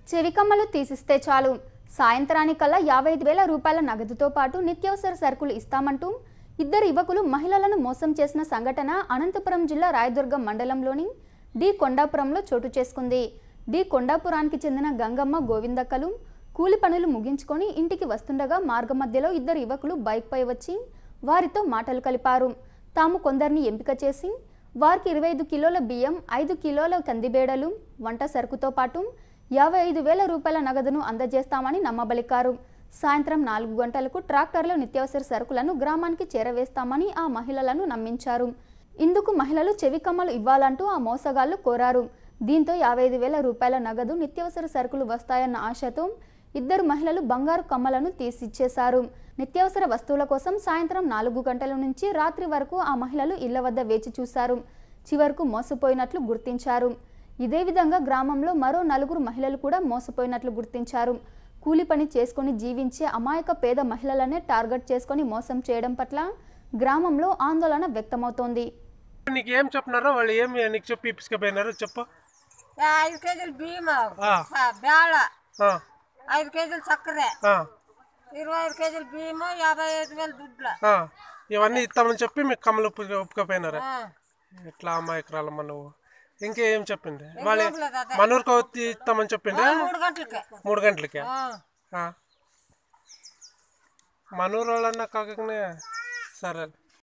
చెవికమ్మలు తీసిస్తే చాలు సాయంత్రానికల్లా యాభై ఐదు వేల రూపాయల నగదుతో పాటు నిత్యావసర సరుకులు ఇస్తామంటూ ఇద్దరు యువకులు మహిళలను మోసం చేసిన సంఘటన అనంతపురం జిల్లా రాయదుర్గం మండలంలోని డి కొండాపురంలో చోటు చేసుకుంది డి కొండాపురానికి చెందిన గంగమ్మ గోవిందక్కలు కూలి పనులు ముగించుకొని ఇంటికి వస్తుండగా మార్గమధ్యలో ఇద్దరు యువకులు బైక్పై వచ్చి వారితో మాటలు కలిపారు తాము కొందరిని ఎంపిక చేసి వారికి ఇరవై ఐదు కిలోల బియ్యం ఐదు కిలోల కందిబేడలు వంట సరుకుతో పాటు యాభై ఐదు వేల రూపాయల నగదును అందజేస్తామని నమ్మబలికారు సాయంత్రం నాలుగు గంటలకు ట్రాక్టర్లో నిత్యావసర సరుకులను గ్రామానికి చేరవేస్తామని ఆ మహిళలను నమ్మించారు ఇందుకు మహిళలు చెవి కమ్మలు ఇవ్వాలంటూ ఆ మోసగాళ్లు కోరారు దీంతో యాభై ఐదు వేల రూపాయల నగదు నిత్యావసర సరుకులు వస్తాయన్న ఆశతో ఇద్దరు మహిళలు బంగారు కమ్మలను తీసిచ్చేశారు నిత్యావసర వస్తువుల కోసం సాయంత్రం నాలుగు గంటల నుంచి రాత్రి వరకు ఆ మహిళలు ఇళ్ల వద్ద వేచి చూశారు చివరకు మోసపోయినట్లు గుర్తించారు ఇదే విధంగా గ్రామంలో మరో నలుగురు మహిళలు కూడా మోసపోయినట్లు గుర్తించారు కూలి పని చేసుకొని జీవించే అమాయక పేద మహిళలనే టార్గెట్ చేసుకొని మోసం చేయడం పట్ల గ్రామంలో ఆందోళన వ్యక్తమవుతోంది నీకు ఏం చెప్పినారో వాళ్ళు ఏం నీకు చెప్పి ఇప్పించుకపోయినారో చెప్పు ఐదు కేజీలు బియ్యం ఆ, బేళ ఆ, ఐదు కేజీలు చక్కెర ఆ, ఇరవై ఐదు కేజీలు బియ్యము యాభై ఐదు వేలు దుడ్లు ఆ. ఇవన్నీ ఇస్తామని చెప్పి మీకు కమ్మలు ఒప్పు- ఒప్పుకపోయినారా ఆ. ఎట్లా అమ్మాయికురాలమ్మ నువ్వు ఇంకేం చెప్పింది వాళ్ళే ఏం లేదు అదే. మనూరుకు వచ్చి ఇస్తామని చెప్పిండే మూడు గంటలకి మూడు గంటలకి ఆ. మనూరు వాళ్ళన్నా కాకనే సరే